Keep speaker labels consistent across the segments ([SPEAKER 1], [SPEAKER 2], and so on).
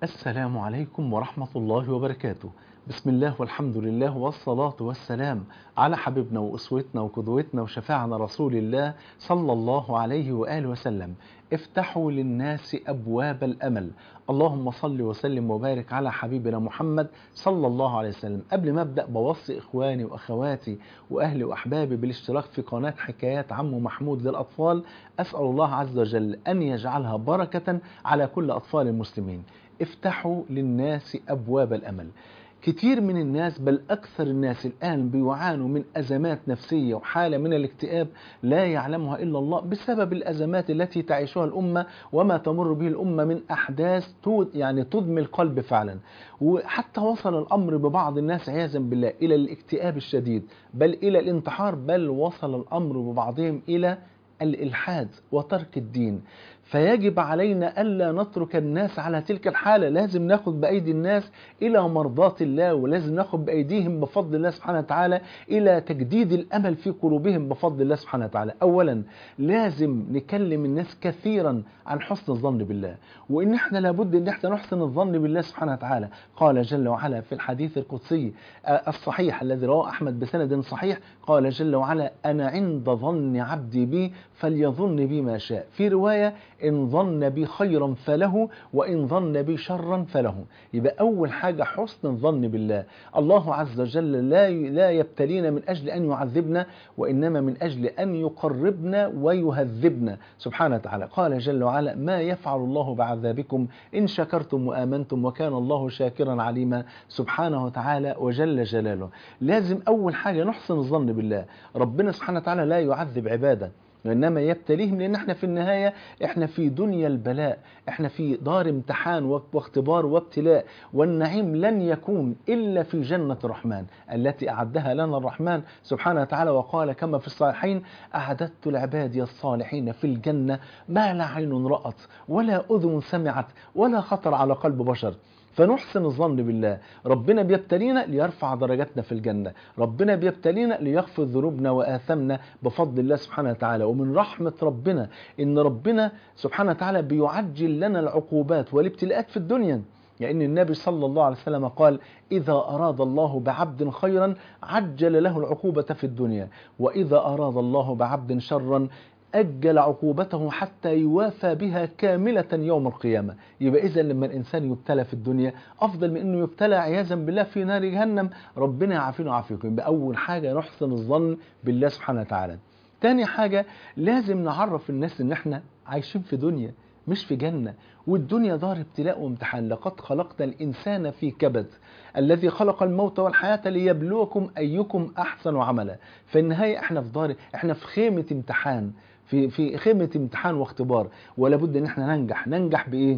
[SPEAKER 1] السلام عليكم ورحمة الله وبركاته بسم الله والحمد لله والصلاة والسلام على حبيبنا وأسوتنا وقدوتنا وشفاعنا رسول الله صلى الله عليه وآله وسلم افتحوا للناس أبواب الأمل اللهم صل وسلم وبارك على حبيبنا محمد صلى الله عليه وسلم قبل ما أبدأ بوصي إخواني وأخواتي وأهلي وأحبابي بالاشتراك في قناة حكايات عمو محمود للأطفال أسأل الله عز وجل أن يجعلها بركة على كل أطفال المسلمين افتحوا للناس أبواب الأمل كتير من الناس بل أكثر الناس الآن بيعانوا من أزمات نفسية وحالة من الاكتئاب لا يعلمها إلا الله بسبب الأزمات التي تعيشها الأمة وما تمر به الأمة من أحداث يعني تدمي القلب فعلا وحتى وصل الأمر ببعض الناس عياذا بالله إلى الاكتئاب الشديد بل إلى الانتحار بل وصل الأمر ببعضهم إلى الإلحاد وترك الدين فيجب علينا ألا نترك الناس على تلك الحالة لازم ناخد بأيدي الناس إلى مرضاة الله ولازم ناخد بأيديهم بفضل الله سبحانه وتعالى إلى تجديد الأمل في قلوبهم بفضل الله سبحانه وتعالى أولا لازم نكلم الناس كثيرا عن حسن الظن بالله وإن احنا لابد أن احنا نحسن الظن بالله سبحانه وتعالى قال جل وعلا في الحديث القدسي الصحيح الذي رواه أحمد بسند صحيح قال جل وعلا أنا عند ظن عبدي بي فليظن بي ما شاء في رواية إن ظن بي خيرا فله وإن ظن بي شرا فله يبقى أول حاجة حسن الظن بالله الله عز وجل لا لا يبتلينا من أجل أن يعذبنا وإنما من أجل أن يقربنا ويهذبنا سبحانه وتعالى قال جل وعلا ما يفعل الله بعذابكم إن شكرتم وآمنتم وكان الله شاكرا عليما سبحانه وتعالى وجل جلاله لازم أول حاجة نحسن الظن بالله ربنا سبحانه وتعالى لا يعذب عباده وإنما يبتليهم لأن احنا في النهاية احنا في دنيا البلاء احنا في دار امتحان واختبار وابتلاء والنعيم لن يكون إلا في جنة الرحمن التي أعدها لنا الرحمن سبحانه وتعالى وقال كما في الصحيحين أعددت لعبادي الصالحين في الجنة ما لا عين رأت ولا أذن سمعت ولا خطر على قلب بشر فنحسن الظن بالله ربنا بيبتلينا ليرفع درجاتنا في الجنة ربنا بيبتلينا ليغفر ذنوبنا وآثامنا بفضل الله سبحانه وتعالى ومن رحمة ربنا إن ربنا سبحانه وتعالى بيعجل لنا العقوبات والابتلاءات في الدنيا لأن يعني النبي صلى الله عليه وسلم قال إذا أراد الله بعبد خيرا عجل له العقوبة في الدنيا وإذا أراد الله بعبد شرا أجل عقوبته حتى يوافى بها كاملة يوم القيامة يبقى إذا لما الإنسان يبتلى في الدنيا أفضل من أنه يبتلى عياذا بالله في نار جهنم ربنا يعافينا ويعافيكم يبقى أول حاجة نحسن الظن بالله سبحانه وتعالى تاني حاجة لازم نعرف الناس إن إحنا عايشين في دنيا مش في جنة والدنيا دار ابتلاء وامتحان لقد خلقنا الإنسان في كبد الذي خلق الموت والحياة ليبلوكم أيكم أحسن عملا في النهاية احنا في دار احنا في خيمة امتحان في في خيمة امتحان واختبار ولا بد ان احنا ننجح ننجح بايه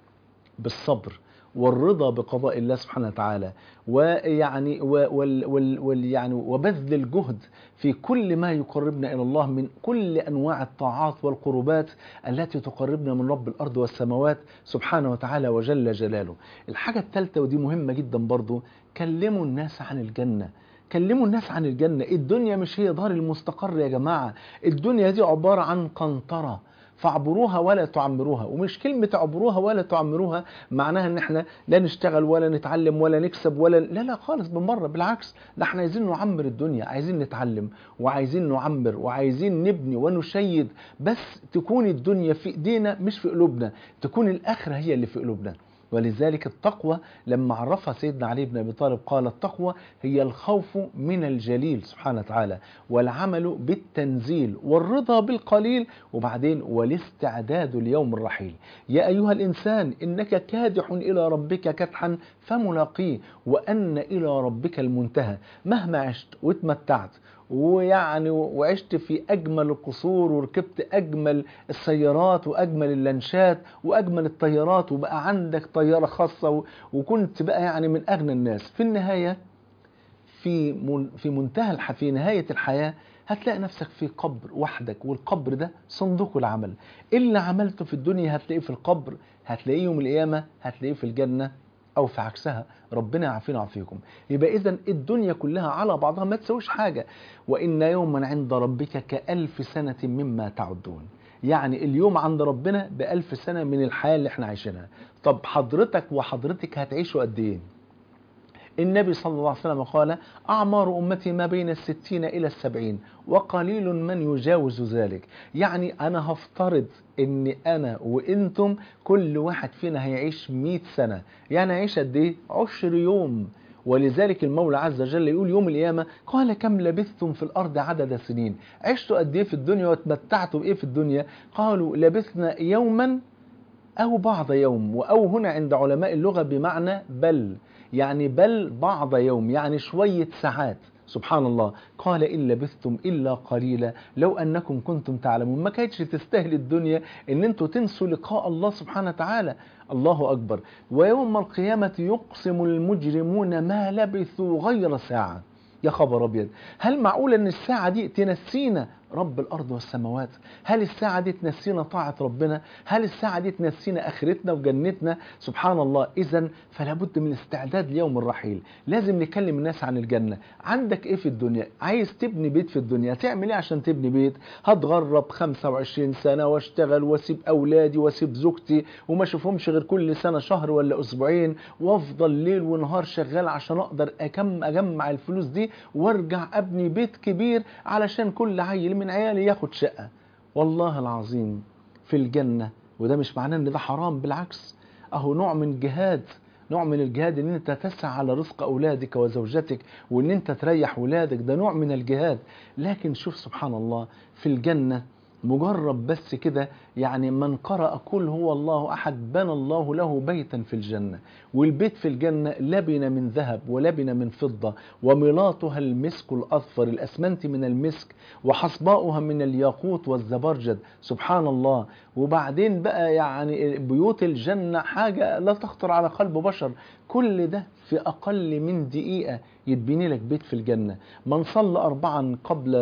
[SPEAKER 1] بالصبر والرضا بقضاء الله سبحانه وتعالى ويعني وال وال وال يعني وبذل الجهد في كل ما يقربنا الى الله من كل انواع الطاعات والقربات التي تقربنا من رب الارض والسماوات سبحانه وتعالى وجل جلاله. الحاجه الثالثه ودي مهمه جدا برضو كلموا الناس عن الجنه. كلموا الناس عن الجنة الدنيا مش هي دار المستقر يا جماعة الدنيا دي عبارة عن قنطرة فاعبروها ولا تعمروها ومش كلمة اعبروها ولا تعمروها معناها ان احنا لا نشتغل ولا نتعلم ولا نكسب ولا لا لا خالص بالمرة بالعكس ده احنا عايزين نعمر الدنيا عايزين نتعلم وعايزين نعمر وعايزين نبني ونشيد بس تكون الدنيا في ايدينا مش في قلوبنا تكون الاخرة هي اللي في قلوبنا ولذلك التقوى لما عرفها سيدنا علي بن ابي طالب قال التقوى هي الخوف من الجليل سبحانه وتعالى والعمل بالتنزيل والرضا بالقليل وبعدين والاستعداد ليوم الرحيل يا ايها الانسان انك كادح الى ربك كدحا فملاقيه وان الى ربك المنتهى مهما عشت واتمتعت ويعني وعشت في أجمل القصور وركبت أجمل السيارات وأجمل اللانشات وأجمل الطيارات وبقى عندك طيارة خاصة وكنت بقى يعني من أغنى الناس في النهاية في في منتهى في نهاية الحياة هتلاقي نفسك في قبر وحدك والقبر ده صندوق العمل اللي عملته في الدنيا هتلاقيه في القبر هتلاقيه يوم القيامة هتلاقيه في الجنة او في عكسها ربنا يعافينا ويعافيكم يبقى اذا الدنيا كلها على بعضها ما تسويش حاجه وان يوما عند ربك كالف سنه مما تعدون يعني اليوم عند ربنا بألف سنة من الحياة اللي احنا عايشينها طب حضرتك وحضرتك هتعيشوا قد ايه النبي صلى الله عليه وسلم قال أعمار أمتي ما بين الستين إلى السبعين وقليل من يجاوز ذلك يعني أنا هفترض أن أنا وإنتم كل واحد فينا هيعيش مئة سنة يعني هيعيش قد إيه؟ عشر يوم ولذلك المولى عز وجل يقول يوم القيامة قال كم لبثتم في الأرض عدد سنين عشتوا قد إيه في الدنيا وتمتعتوا بإيه في الدنيا قالوا لبثنا يوما أو بعض يوم وأو هنا عند علماء اللغة بمعنى بل يعني بل بعض يوم يعني شوية ساعات سبحان الله قال إن لبثتم إلا قليلا لو أنكم كنتم تعلمون ما كانتش تستاهل الدنيا أن أنتم تنسوا لقاء الله سبحانه وتعالى الله أكبر ويوم القيامة يقسم المجرمون ما لبثوا غير ساعة يا خبر أبيض هل معقول أن الساعة دي تنسينا رب الأرض والسماوات هل الساعة دي تنسينا طاعة ربنا هل الساعة دي تنسينا آخرتنا وجنتنا سبحان الله إذا فلا بد من الاستعداد ليوم الرحيل لازم نكلم الناس عن الجنة عندك إيه في الدنيا عايز تبني بيت في الدنيا تعمل إيه عشان تبني بيت هتغرب 25 سنة واشتغل واسيب أولادي واسيب زوجتي وما اشوفهمش غير كل سنة شهر ولا أسبوعين وافضل ليل ونهار شغال عشان أقدر أكم أجمع الفلوس دي وارجع أبني بيت كبير علشان كل عيل من عيالي ياخد شقة والله العظيم في الجنة وده مش معناه ان ده حرام بالعكس اهو نوع من جهاد نوع من الجهاد ان انت تسعى على رزق اولادك وزوجتك وان انت تريح ولادك ده نوع من الجهاد لكن شوف سبحان الله في الجنة مجرد بس كده يعني من قرأ كل هو الله أحد بنى الله له بيتا في الجنة والبيت في الجنة لبن من ذهب ولبن من فضة وملاطها المسك الأظفر الأسمنت من المسك وحصباؤها من الياقوت والزبرجد سبحان الله وبعدين بقى يعني بيوت الجنة حاجة لا تخطر على قلب بشر كل ده في أقل من دقيقة يتبني لك بيت في الجنة من صلى أربعا قبل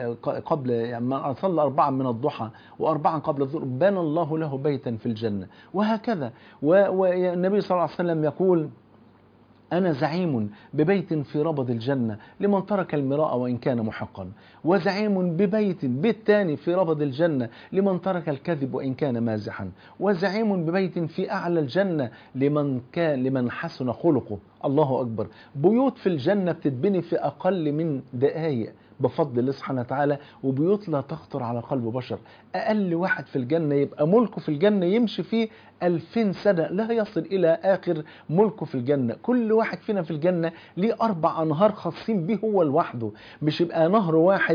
[SPEAKER 1] قبل يعني من صلى أربعا من الضحى وأربعا قبل الظهر بنى الله له بيتا في الجنة وهكذا والنبي صلى الله عليه وسلم يقول أنا زعيم ببيت في ربض الجنة لمن ترك المراء وإن كان محقا وزعيم ببيت بيت تاني في ربض الجنة لمن ترك الكذب وإن كان مازحا وزعيم ببيت في أعلى الجنة لمن كان لمن حسن خلقه الله أكبر بيوت في الجنة بتتبني في أقل من دقايق بفضل الله سبحانه وتعالى وبيوت لا تخطر على قلب بشر أقل واحد في الجنة يبقى ملكه في الجنة يمشي فيه ألفين سنة لا يصل إلى آخر ملكه في الجنة كل واحد فينا في الجنة ليه أربع أنهار خاصين به هو لوحده مش يبقى نهر واحد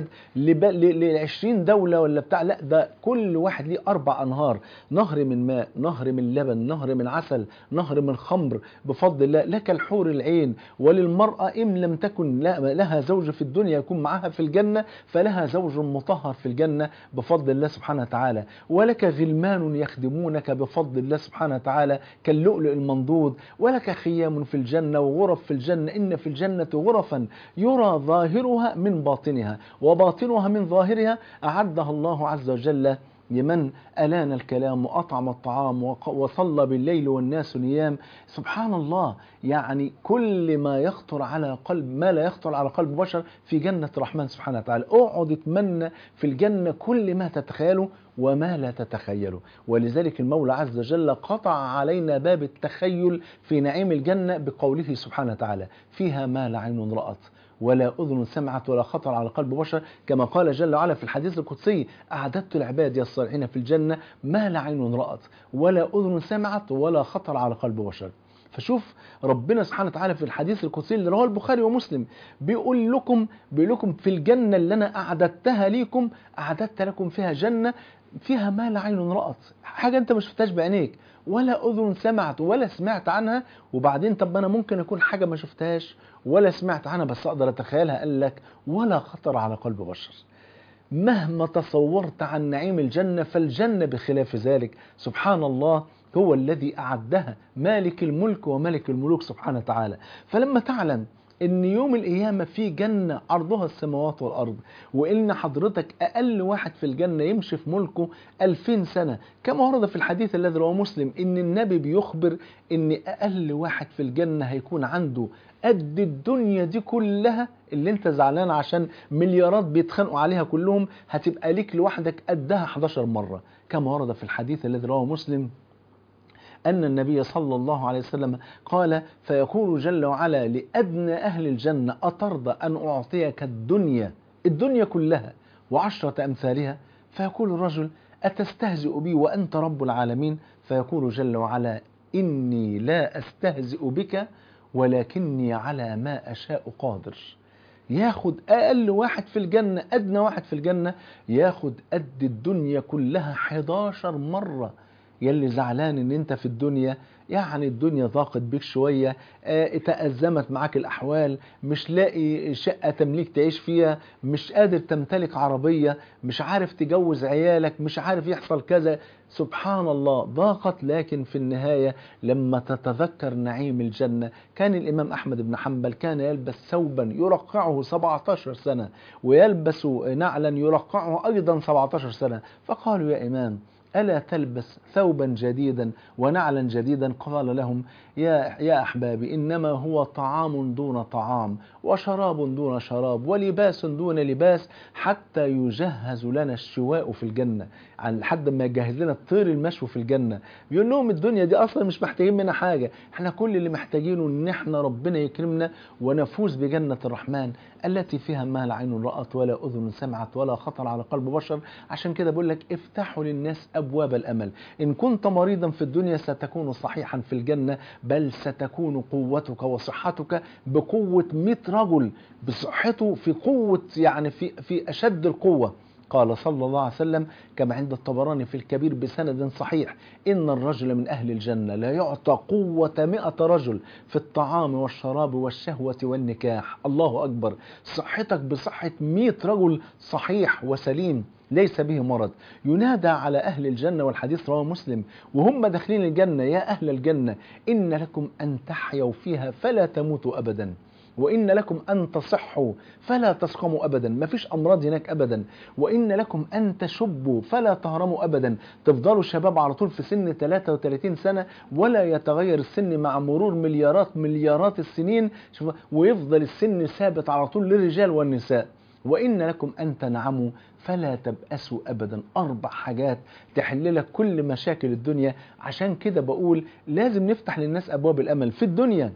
[SPEAKER 1] لعشرين دولة ولا بتاع لا ده كل واحد ليه أربع أنهار نهر من ماء نهر من لبن نهر من عسل نهر من خمر بفضل الله لك الحور العين وللمرأة إن لم تكن لها زوج في الدنيا يكون معها في الجنة فلها زوج مطهر في الجنة بفضل الله سبحانه وتعالى ولك غلمان يخدمونك بفضل الله سبحانه وتعالى كاللؤلؤ المنضود ولك خيام في الجنة وغرف في الجنة إن في الجنة غرفا يرى ظاهرها من باطنها وباطنها من ظاهرها أعدها الله عز وجل لمن ألان الكلام وأطعم الطعام وصلى بالليل والناس نيام سبحان الله يعني كل ما يخطر على قلب ما لا يخطر على قلب بشر في جنة الرحمن سبحانه وتعالى اقعد اتمنى في الجنة كل ما تتخيله وما لا تتخيله ولذلك المولى عز وجل قطع علينا باب التخيل في نعيم الجنة بقوله سبحانه وتعالى فيها ما لا عين رأت ولا أذن سمعت ولا خطر على قلب بشر كما قال جل وعلا في الحديث القدسي أعددت العباد الصالحين في الجنة ما لا عين رأت ولا أذن سمعت ولا خطر على قلب بشر فشوف ربنا سبحانه وتعالى في الحديث القدسي اللي رواه البخاري ومسلم بيقول لكم بيقول لكم في الجنة اللي أنا أعددتها ليكم أعددت لكم فيها جنة فيها ما لا عين رأت حاجة أنت ما شفتهاش بعينيك ولا أذن سمعت ولا سمعت عنها وبعدين طب أنا ممكن أكون حاجة ما شفتهاش ولا سمعت عنها بس أقدر أتخيلها قال لك ولا خطر على قلب بشر مهما تصورت عن نعيم الجنة فالجنة بخلاف ذلك سبحان الله هو الذي أعدها مالك الملك وملك الملوك سبحانه وتعالى فلما تعلم ان يوم القيامة في جنة عرضها السماوات والارض وان حضرتك اقل واحد في الجنة يمشي في ملكه الفين سنة كما ورد في الحديث الذي رواه مسلم ان النبي بيخبر ان اقل واحد في الجنة هيكون عنده قد الدنيا دي كلها اللي انت زعلان عشان مليارات بيتخانقوا عليها كلهم هتبقى ليك لوحدك قدها 11 مرة كما ورد في الحديث الذي رواه مسلم أن النبي صلى الله عليه وسلم قال فيقول جل وعلا لأدنى أهل الجنة أترضى أن أعطيك الدنيا الدنيا كلها وعشرة أمثالها فيقول الرجل أتستهزئ بي وأنت رب العالمين فيقول جل وعلا إني لا أستهزئ بك ولكني على ما أشاء قادر ياخد أقل واحد في الجنة أدنى واحد في الجنة ياخد قد الدنيا كلها 11 مرة يلي زعلان ان انت في الدنيا يعني الدنيا ضاقت بيك شوية اه تأزمت معاك الأحوال مش لاقي شقة تمليك تعيش فيها مش قادر تمتلك عربية مش عارف تجوز عيالك مش عارف يحصل كذا سبحان الله ضاقت لكن في النهاية لما تتذكر نعيم الجنة كان الإمام أحمد بن حنبل كان يلبس ثوبا يرقعه 17 سنة ويلبس نعلا يرقعه أيضا 17 سنة فقالوا يا إمام ألا تلبس ثوبا جديدا ونعلا جديدا قال لهم يا, يا أحبابي إنما هو طعام دون طعام وشراب دون شراب ولباس دون لباس حتى يجهز لنا الشواء في الجنة عن لحد ما يجهز لنا الطير المشوي في الجنة بيقول لهم الدنيا دي أصلا مش محتاجين منها حاجة احنا كل اللي محتاجينه ان احنا ربنا يكرمنا ونفوز بجنة الرحمن التي فيها ما لا عين رأت ولا أذن سمعت ولا خطر على قلب بشر عشان كده بقول لك افتحوا للناس أبواب الأمل إن كنت مريضا في الدنيا ستكون صحيحا في الجنة بل ستكون قوتك وصحتك بقوة 100 رجل بصحته في قوة يعني في, في أشد القوة قال صلى الله عليه وسلم كما عند الطبراني في الكبير بسند صحيح إن الرجل من أهل الجنة لا يعطى قوة مئة رجل في الطعام والشراب والشهوة والنكاح الله أكبر صحتك بصحة مئة رجل صحيح وسليم ليس به مرض ينادى على أهل الجنة والحديث رواه مسلم وهم داخلين الجنة يا أهل الجنة إن لكم أن تحيوا فيها فلا تموتوا أبدا وإن لكم أن تصحوا فلا تسقموا أبدا ما فيش أمراض هناك أبدا وإن لكم أن تشبوا فلا تهرموا أبدا تفضلوا شباب على طول في سن 33 سنة ولا يتغير السن مع مرور مليارات مليارات السنين ويفضل السن ثابت على طول للرجال والنساء وإن لكم أن تنعموا فلا تبأسوا أبدا أربع حاجات تحل لك كل مشاكل الدنيا عشان كده بقول لازم نفتح للناس أبواب الأمل في الدنيا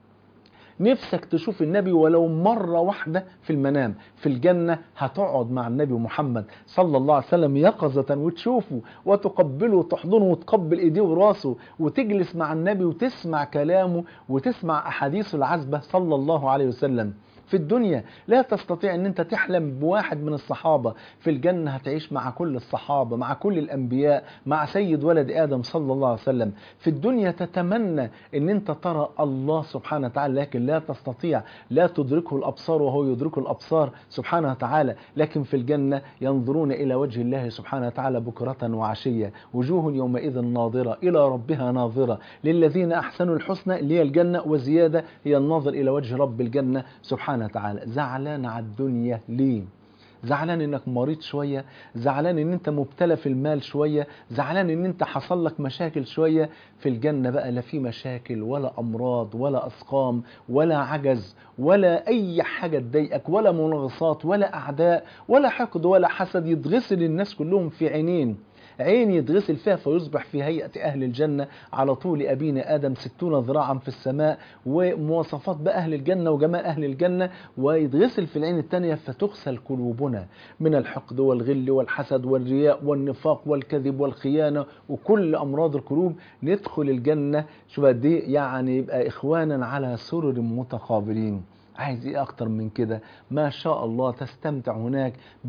[SPEAKER 1] نفسك تشوف النبي ولو مرة واحدة في المنام في الجنة هتقعد مع النبي محمد صلى الله عليه وسلم يقظة وتشوفه وتقبله وتحضنه وتقبل ايديه وراسه وتجلس مع النبي وتسمع كلامه وتسمع أحاديث العزبة صلى الله عليه وسلم في الدنيا لا تستطيع ان انت تحلم بواحد من الصحابة في الجنة هتعيش مع كل الصحابة مع كل الانبياء مع سيد ولد ادم صلى الله عليه وسلم في الدنيا تتمنى ان انت ترى الله سبحانه وتعالى لكن لا تستطيع لا تدركه الابصار وهو يدرك الابصار سبحانه وتعالى لكن في الجنة ينظرون الى وجه الله سبحانه وتعالى بكرة وعشية وجوه يومئذ ناظرة الى ربها ناظرة للذين احسنوا الحسنى اللي هي الجنة وزيادة هي النظر الى وجه رب الجنة سبحانه وتعالى زعلان على الدنيا ليه زعلان انك مريض شوية زعلان ان انت مبتلى في المال شوية زعلان ان انت حصل لك مشاكل شوية في الجنة بقى لا في مشاكل ولا امراض ولا اسقام ولا عجز ولا اي حاجة تضايقك ولا منغصات ولا اعداء ولا حقد ولا حسد يتغسل الناس كلهم في عينين عين يتغسل فيها فيصبح في هيئة أهل الجنة على طول أبينا آدم ستون ذراعا في السماء ومواصفات بقى أهل الجنة وجمال أهل الجنة ويتغسل في العين الثانية فتغسل قلوبنا من الحقد والغل والحسد والرياء والنفاق والكذب والخيانة وكل أمراض القلوب ندخل الجنة شوف قد إيه يعني يبقى إخوانا على سرر متقابلين عايز ايه اكتر من كده ما شاء الله تستمتع هناك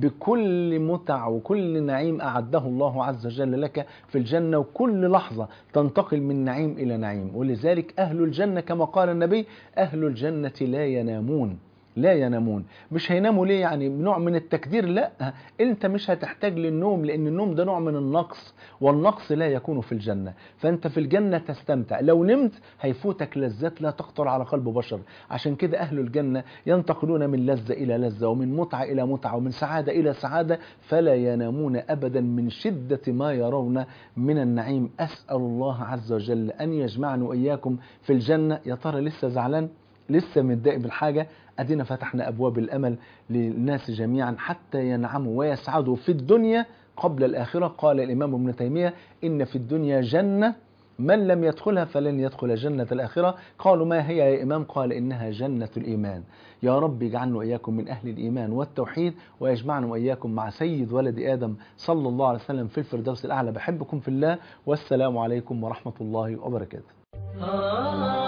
[SPEAKER 1] بكل متع وكل نعيم اعده الله عز وجل لك في الجنة وكل لحظة تنتقل من نعيم الى نعيم ولذلك اهل الجنة كما قال النبي اهل الجنة لا ينامون لا ينامون مش هيناموا ليه يعني نوع من التكدير لا انت مش هتحتاج للنوم لان النوم ده نوع من النقص والنقص لا يكون في الجنة فانت في الجنة تستمتع لو نمت هيفوتك لذات لا تخطر على قلب بشر عشان كده اهل الجنة ينتقلون من لذة الى لذة ومن متعة الى متعة ومن سعادة الى سعادة فلا ينامون ابدا من شدة ما يرون من النعيم اسأل الله عز وجل ان يجمعني واياكم في الجنة يا ترى لسه زعلان لسه متضايق بالحاجة أدينا فتحنا أبواب الأمل للناس جميعا حتى ينعموا ويسعدوا في الدنيا قبل الآخرة قال الإمام ابن تيمية إن في الدنيا جنة من لم يدخلها فلن يدخل جنة الآخرة قالوا ما هي يا إمام قال إنها جنة الإيمان يا رب اجعلنا وإياكم من أهل الإيمان والتوحيد ويجمعنا وإياكم مع سيد ولد آدم صلى الله عليه وسلم في الفردوس الأعلى بحبكم في الله والسلام عليكم ورحمة الله وبركاته